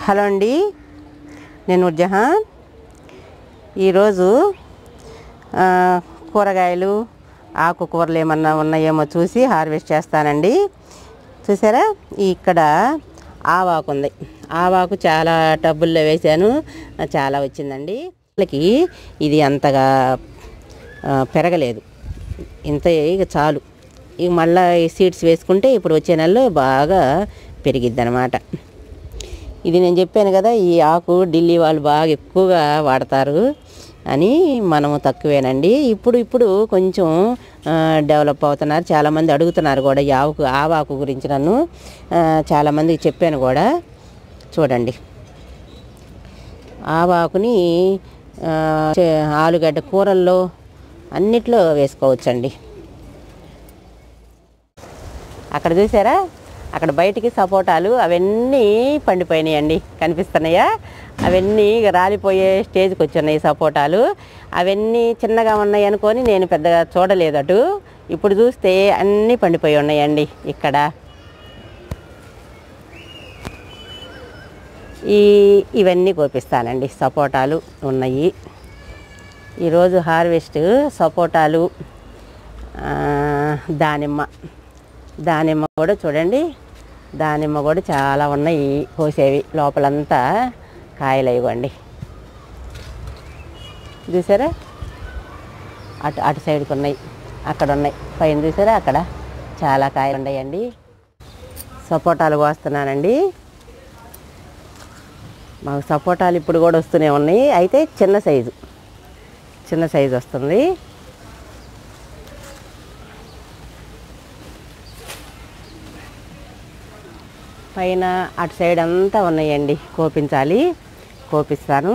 hello అండి నేను నూర్జహాన్ ఈరోజు ఆ, కూరగాయలు ఆకుకూరలు ఏమన్నా ఉన్నాయేమో చూసి హార్వెస్ట్ చేస్తానండి చూసారా ఇక్కడ ఆవాకు ఉంది ఆవాకు చాలా టబ్బుల్లో వేశాను చాలా వచ్చిందండి వాళ్ళకి ఇది అంతగా ఆ, పెరగలేదు ఇంత ఇక చాలు ఇక మళ్ళీ ఈ సీడ్స్ వేసుకుంటే ఇప్పుడు వచ్చే నెలలో బాగా పెరిగిద్ది అనమాట ఇది నేను చెప్పాను కదా ఈ ఆకు ఢిల్లీ వాళ్ళు బాగా ఎక్కువగా వాడతారు అని మనము తక్కువేనండి ఇప్పుడు ఇప్పుడు కొంచెం ఆ, డెవలప్ అవుతున్నారు చాలామంది అడుగుతున్నారు కూడా ఈ ఆకు ఆవాకు గురించి నన్ను ఆ, చాలామందికి చెప్పాను కూడా చూడండి ఆవాకుని ఆ, చే- ఆలుగడ్డ కూరల్లో అన్నిట్లో వేసుకోవచ్చండి అక్కడ చూసారా అక్కడ బయటికి సపోటాలు అవన్నీ పండిపోయినాయండి కనిపిస్తున్నాయా అవన్నీ ఇక రాలిపోయే స్టేజ్కి వచ్చున్నాయి సపోటాలు అవన్నీ చిన్నగా ఉన్నాయి అనుకొని నేను పెద్దగా చూడలేదు అటు ఇప్పుడు చూస్తే అన్నీ పండిపోయి ఉన్నాయండి ఇక్కడ ఈ ఇవన్నీ కోపిస్తానండి సపోటాలు ఉన్నాయి ఈరోజు హార్వెస్ట్ సపోటాలు ఆ, దానిమ్మ దానిమ్మ కూడా చూడండి దానిమ్మ కూడా చాలా ఉన్నాయి కోసేవి లోపలంతా కాయలు ఇవ్వండి చూసారా అటు అటు సైడ్కి ఉన్నాయి అక్కడ ఉన్నాయి పైన చూసారా అక్కడ చాలా కాయలు ఉన్నాయండి సపోటాలు కోస్తున్నానండి మాకు సపోటాలు ఇప్పుడు కూడా వస్తూనే ఉన్నాయి అయితే చిన్న సైజు చిన్న సైజు వస్తుంది పైన అటు సైడ్ అంతా ఉన్నాయండి కోపించాలి కోపిస్తాను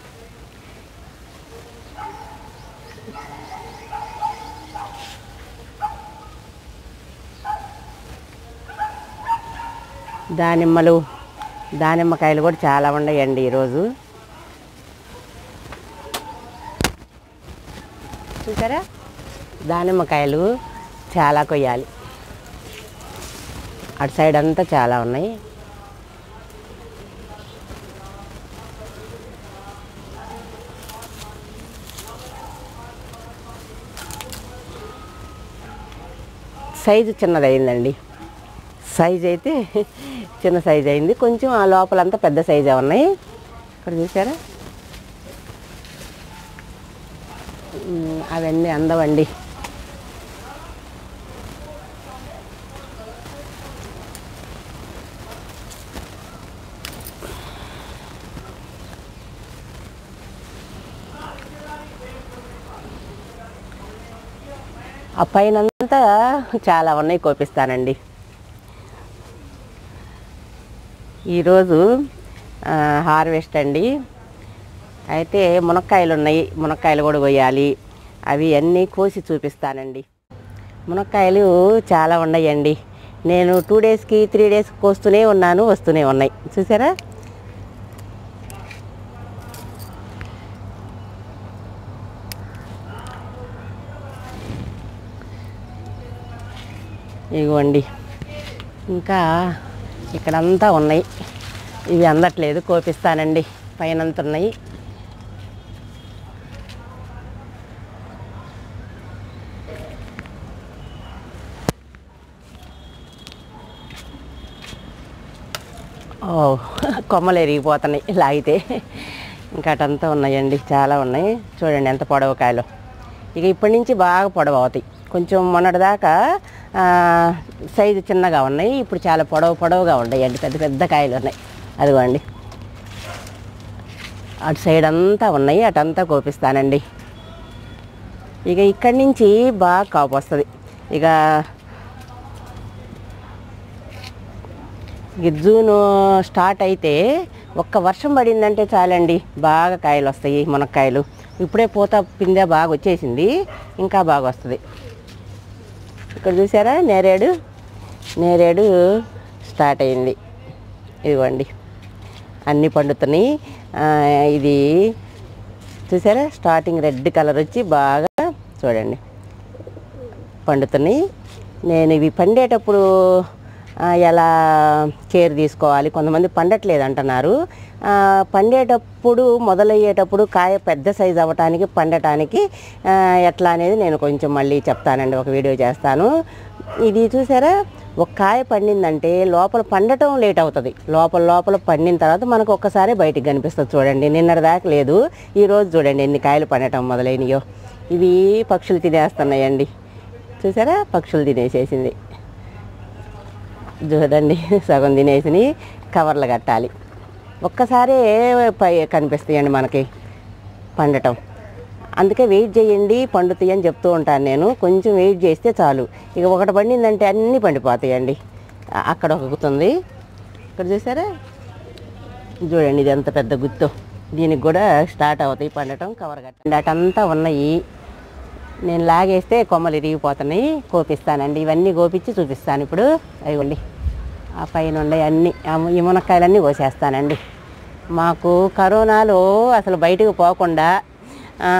దానిమ్మలు దానిమ్మకాయలు కూడా చాలా ఉన్నాయండి ఈరోజు చూసారా దానిమ్మకాయలు చాలా కొయ్యాలి అటు సైడ్ అంతా చాలా ఉన్నాయి సైజు చిన్నదైందండి సైజ్ అయితే చిన్న సైజ్ అయింది కొంచెం ఆ లోపలంతా పెద్ద సైజే ఉన్నాయి ఇక్కడ చూసారా ఉమ్, అవన్నీ అందవండి ఆ పైనంతా చాలా ఉన్నాయి కోపిస్తానండి ఈరోజు ఆ, హార్వెస్ట్ అండి అయితే మునక్కాయలు ఉన్నాయి మునక్కాయలు కూడా కొయ్యాలి అవి అన్నీ కోసి చూపిస్తానండి మునక్కాయలు చాలా ఉన్నాయండి నేను టూ డేస్కి త్రీ డేస్కి కోస్తూనే ఉన్నాను వస్తూనే ఉన్నాయి చూసారా ఇదిగోండి ఇంకా ఇక్కడంతా ఉన్నాయి ఇవి అందట్లేదు కోపిస్తానండి పైనంత ఉన్నాయి ఓ కొమ్మలు ఎరిగిపోతున్నాయి లాగితే ఇంకా అటంతా ఉన్నాయండి చాలా ఉన్నాయి చూడండి ఎంత పొడవు కాయలు ఇక ఇప్పటి నుంచి బాగా పొడవు అవుతాయి కొంచెం మొన్నటిదాకా ఆ, సైజు చిన్నగా ఉన్నాయి ఇప్పుడు చాలా పొడవు పొడవుగా ఉన్నాయండి పెద్ద పెద్ద కాయలు ఉన్నాయి అదిగోండి అటు సైడ్ అంతా ఉన్నాయి అటంతా కోపిస్తానండి ఇక ఇక్కడి నుంచి బాగా కాపు వస్తుంది ఇక ఇక జూన్ స్టార్ట్ అయితే ఒక్క వర్షం పడిందంటే చాలండి బాగా కాయలు వస్తాయి మునక్కాయలు ఇప్పుడే పూత పిందె బాగా వచ్చేసింది ఇంకా బాగా వస్తుంది ఇక్కడ చూసారా నేరేడు నేరేడు స్టార్ట్ అయింది ఇదిగోండి అన్నీ పండుతున్నాయి ఆ, ఇది చూసారా స్టార్టింగ్ రెడ్ కలర్ వచ్చి బాగా చూడండి పండుతున్నాయి నేను ఇవి పండేటప్పుడు ఆ, ఎలా కేర్ తీసుకోవాలి కొంతమంది పండట్లేదు అంటున్నారు ఆ, పండేటప్పుడు మొదలయ్యేటప్పుడు కాయ పెద్ద సైజు అవ్వటానికి పండటానికి ఆ, ఎట్లా అనేది నేను కొంచెం మళ్ళీ చెప్తానండి ఒక వీడియో చేస్తాను ఇది చూసారా ఒక కాయ పండిందంటే లోపల పండటం లేట్ అవుతుంది లోపల లోపల పండిన తర్వాత మనకు ఒక్కసారి బయటికి కనిపిస్తుంది చూడండి నిన్నటి దాకా లేదు ఈరోజు చూడండి ఎన్ని కాయలు పండటం మొదలైనయో ఇవి పక్షులు తినేస్తున్నాయండి చూసారా పక్షులు తినేసేసింది చూడండి సగం తినేసి కవర్లు కట్టాలి ఒక్కసారి పై కనిపిస్తాయండి మనకి పండటం అందుకే వెయిట్ చేయండి పండుతాయి అని చెప్తూ ఉంటాను నేను కొంచెం వెయిట్ చేస్తే చాలు ఇక ఒకటి పండిందంటే అన్నీ పండిపోతాయండి ఆ- అక్కడ ఒక గుత్తుంది ఇక్కడ చూసారా చూడండి ఇది ఎంత పెద్ద గుత్తు దీనికి కూడా స్టార్ట్ అవుతాయి పండటం కవర్ కట్టండి అటంతా ఉన్నాయి నేను లాగేస్తే కొమ్మలు ఇరిగిపోతున్నాయి కోపిస్తానండి ఇవన్నీ కోపించి చూపిస్తాను ఇప్పుడు అయ్యండి ఆ పైన ఉండే అన్ని ఆ ము- ఈ మునక్కాయలన్నీ కోసేస్తానండి మాకు కరోనాలో అసలు బయటకు పోకుండా ఆ,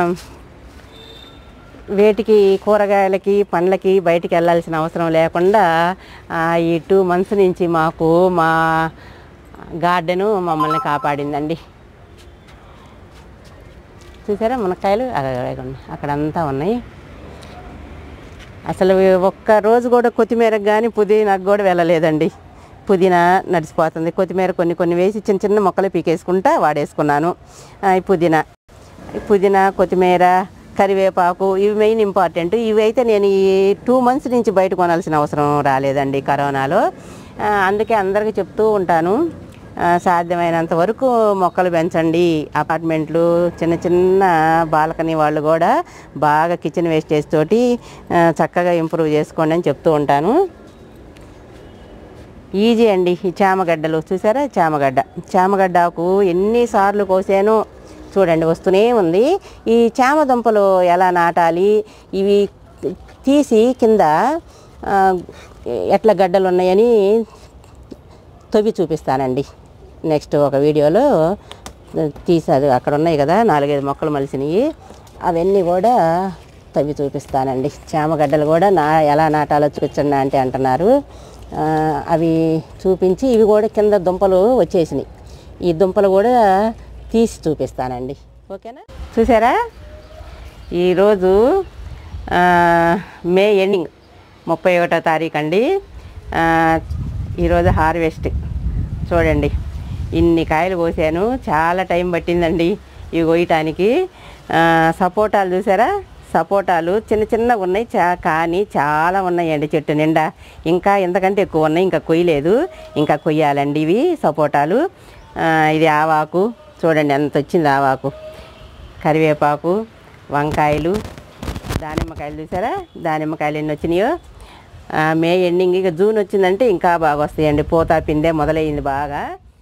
వేటికి కూరగాయలకి పండ్లకి బయటికి వెళ్ళాల్సిన అవసరం లేకుండా ఆ, ఈ టూ మంత్స్ నుంచి మాకు మా గార్డెను మమ్మల్ని కాపాడిందండి చూసారా మునక్కాయలు అక్కడ అక్కడంతా ఉన్నాయి అసలు ఒక్క రోజు కూడా కొత్తిమీరకు కానీ పుదీనాకు కూడా వెళ్ళలేదండి పుదీనా నడిచిపోతుంది కొత్తిమీర కొన్ని కొన్ని వేసి చిన్న చిన్న మొక్కలు పీకేసుకుంటా వాడేసుకున్నాను ఆ, ఈ పుదీనా ఈ పుదీనా కొత్తిమీర కరివేపాకు ఇవి మెయిన్ ఇంపార్టెంట్ ఇవి అయితే నేను ఈ టూ మంత్స్ నుంచి బయట కొనాల్సిన అవసరం రాలేదండి కరోనాలో ఆ, అందుకే అందరికీ చెప్తూ ఉంటాను ఆ, సాధ్యమైనంత వరకు మొక్కలు పెంచండి అపార్ట్మెంట్లు చిన్న చిన్న బాల్కనీ వాళ్ళు కూడా బాగా కిచెన్ వేస్టేజ్ తోటి ఆ, చక్కగా ఇంప్రూవ్ చేసుకోండి అని చెప్తూ ఉంటాను ఈజీ అండి ఈ చామగడ్డలు చూసారా చామగడ్డ చామగడ్డకు ఎన్నిసార్లు కోసాను చూడండి వస్తూనే ఉంది ఈ చామ దుంపలు ఎలా నాటాలి ఇవి తీసి కింద ఆ, ఎట్లా గడ్డలు ఉన్నాయని తవ్వి చూపిస్తానండి నెక్స్ట్ ఒక వీడియోలో తీసారు అక్కడ ఉన్నాయి కదా నాలుగైదు మొక్కలు మలిసినవి అవన్నీ కూడా తవ్వి చూపిస్తానండి చామగడ్డలు కూడా నా ఎలా నాటాలో చూపించండి అంటే అంటున్నారు ఆ, అవి చూపించి ఇవి కూడా కింద దుంపలు వచ్చేసినాయి ఈ దుంపలు కూడా తీసి చూపిస్తానండి ఓకేనా చూసారా ఈరోజు ఆ, మే ఎండింగ్ ముప్పై ఒకటో తారీఖు అండి ఆ, ఈరోజు హార్వెస్ట్ చూడండి ఇన్ని కాయలు కోసాను చాలా టైం పట్టిందండి ఇవి కోయటానికి ఆ, సపోటాలు చూసారా సపోటాలు చిన్న చిన్నగా ఉన్నాయి చా కానీ చాలా ఉన్నాయండి చెట్టు నిండా ఇంకా ఇంతకంటే ఎక్కువ ఉన్నాయి ఇంకా కొయ్యలేదు ఇంకా కొయ్యాలండి ఇవి సపోటాలు ఆ, ఇది ఆవాకు చూడండి ఎంత వచ్చింది ఆవాకు కరివేపాకు వంకాయలు దానిమ్మకాయలు చూసారా దానిమ్మకాయలు ఎన్ని వచ్చినాయో ఆ, మే ఎండింగ్ ఇక జూన్ వచ్చిందంటే ఇంకా బాగా వస్తాయండి పూత పిందే మొదలైంది బాగా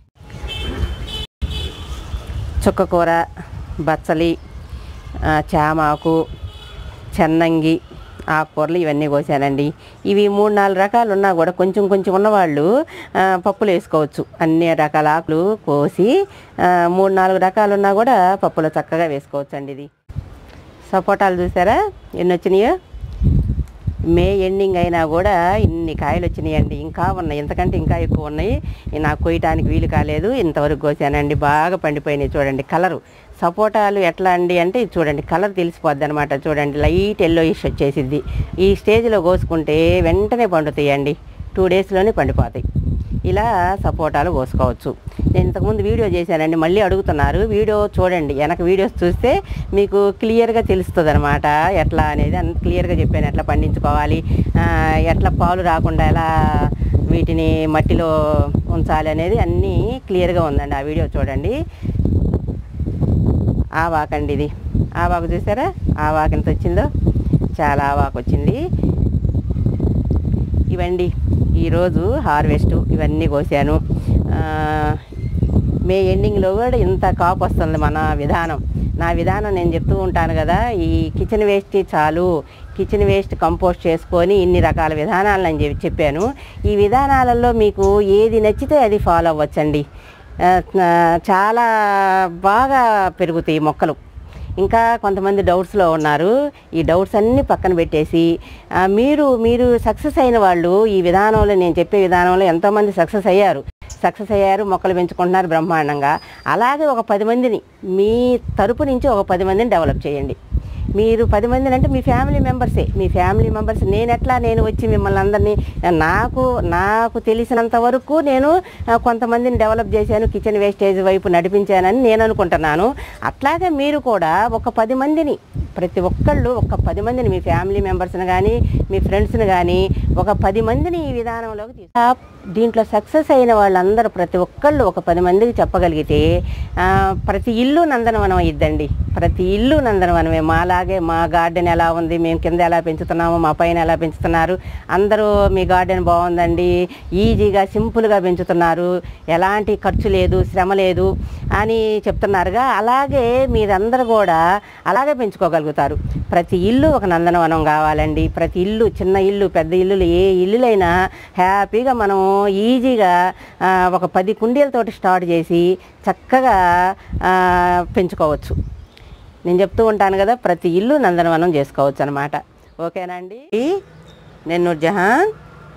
చుక్కకూర బచ్చలి ఆ, చామాకు చెన్నంగి ఆకుకూరలు ఇవన్నీ కోసానండి ఇవి మూడు నాలుగు రకాలు ఉన్నా కూడా కొంచెం కొంచెం ఉన్నవాళ్ళు ఆ, పప్పులు వేసుకోవచ్చు అన్ని రకాల ఆకులు కోసి ఆ, మూడు నాలుగు రకాలు ఉన్నా కూడా పప్పులో చక్కగా వేసుకోవచ్చు అండి ఇది సపోటాలు చూసారా ఎన్ని వచ్చినాయో మే ఎండింగ్ అయినా కూడా ఇన్ని కాయలు వచ్చినాయండి ఇంకా ఉన్నాయి ఇంతకంటే ఇంకా ఎక్కువ ఉన్నాయి ఇవి నాకు కొయ్యటానికి వీలు కాలేదు ఇంతవరకు కోసానండి బాగా పండిపోయినాయి చూడండి కలరు సపోటాలు ఎట్లా అండి అంటే ఇది చూడండి కలర్ తెలిసిపోద్ది అనమాట చూడండి లైట్ ఎల్లోయిష్ వచ్చేసిద్ది ఈ స్టేజ్లో కోసుకుంటే వెంటనే పండుతాయండి టూ డేస్లోనే పండిపోతాయి ఇలా సపోటాలు కోసుకోవచ్చు నేను ఇంతకుముందు వీడియో చేశానండి మళ్ళీ అడుగుతున్నారు వీడియో చూడండి వెనక వీడియోస్ చూస్తే మీకు క్లియర్గా తెలుస్తుంది అనమాట ఎట్లా అనేది అంత క్లియర్గా చెప్పాను ఎట్లా పండించుకోవాలి ఆ, ఎట్లా పాలు రాకుండా ఎలా వీటిని మట్టిలో ఉంచాలి అనేది అన్నీ క్లియర్గా ఉందండి ఆ వీడియో చూడండి ఆవాకండి ఇది ఆవాకు చూసారా ఆవాకు ఎంత వచ్చిందో చాలా ఆవాకు వచ్చింది ఇవండి ఈరోజు హార్వెస్ట్ ఇవన్నీ కోసాను ఆ, మే ఎండింగ్లో కూడా ఇంత కాపు వస్తుంది మన విధానం నా విధానం నేను చెప్తూ ఉంటాను కదా ఈ కిచెన్ వేస్ట్ చాలు కిచెన్ వేస్ట్ కంపోస్ట్ చేసుకొని ఇన్ని రకాల విధానాలు నేను చెప్పి చెప్పాను ఈ విధానాలలో మీకు ఏది నచ్చితే అది ఫాలో అవ్వచ్చండి ఆ, చాలా బాగా పెరుగుతాయి మొక్కలు ఇంకా కొంతమంది డౌట్స్లో ఉన్నారు ఈ డౌట్స్ అన్నీ పక్కన పెట్టేసి ఆ, మీరు మీరు సక్సెస్ అయిన వాళ్ళు ఈ విధానంలో నేను చెప్పే విధానంలో ఎంతోమంది సక్సెస్ అయ్యారు సక్సెస్ అయ్యారు మొక్కలు పెంచుకుంటున్నారు బ్రహ్మాండంగా అలాగే ఒక పది మందిని మీ తరపు నుంచి ఒక పది మందిని డెవలప్ చేయండి మీరు పది మందిని అంటే మీ ఫ్యామిలీ మెంబర్సే మీ ఫ్యామిలీ మెంబర్స్ నేను ఎట్లా నేను వచ్చి మిమ్మల్ని అందరినీ నాకు నాకు తెలిసినంత వరకు నేను ఆ, కొంతమందిని డెవలప్ చేశాను కిచెన్ వేస్టేజ్ వైపు నడిపించానని నేను అనుకుంటున్నాను అట్లాగే మీరు కూడా ఒక పది మందిని ప్రతి ఒక్కళ్ళు ఒక పది మందిని మీ ఫ్యామిలీ మెంబర్స్ని కానీ మీ ఫ్రెండ్స్ని కానీ ఒక పది మందిని ఈ విధానంలోకి తీసు ఆ, దీంట్లో సక్సెస్ అయిన వాళ్ళందరూ ప్రతి ఒక్కళ్ళు ఒక పది మందికి చెప్పగలిగితే ఆ, ప్రతి ఇల్లు నందనవనం అయ్యిద్దండి ప్రతి ఇల్లు నందనవనమే మాలాగే మా గార్డెన్ ఎలా ఉంది మేము కింద ఎలా పెంచుతున్నాము మా పైన ఎలా పెంచుతున్నారు అందరూ మీ గార్డెన్ బాగుందండి ఈజీగా సింపుల్గా పెంచుతున్నారు ఎలాంటి ఖర్చు లేదు శ్రమ లేదు అని చెప్తున్నారుగా అలాగే మీరందరూ కూడా అలాగే పెంచుకోగలుగుతారు ప్రతి ఇల్లు ఒక నందనవనం కావాలండి ప్రతి ఇల్లు చిన్న ఇల్లు పెద్ద ఇల్లులు ఏ ఇల్లులైనా హ్యాపీగా మనం ఈజీగా ఆ, ఒక పది కుండీలతోటి స్టార్ట్ చేసి చక్కగా ఆ, పెంచుకోవచ్చు నేను చెప్తూ ఉంటాను కదా ప్రతి ఇల్లు నందనవనం చేసుకోవచ్చు అనమాట ఓకేనా అండి నేను నూర్జహాన్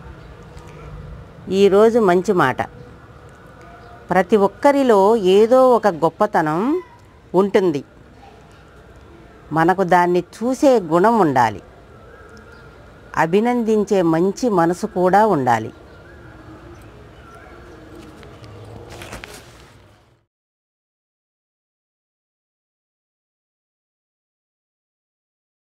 ఈరోజు మంచి మాట ప్రతి ఒక్కరిలో ఏదో ఒక గొప్పతనం ఉంటుంది మనకు దాన్ని చూసే గుణం ఉండాలి అభినందించే మంచి మనసు కూడా ఉండాలి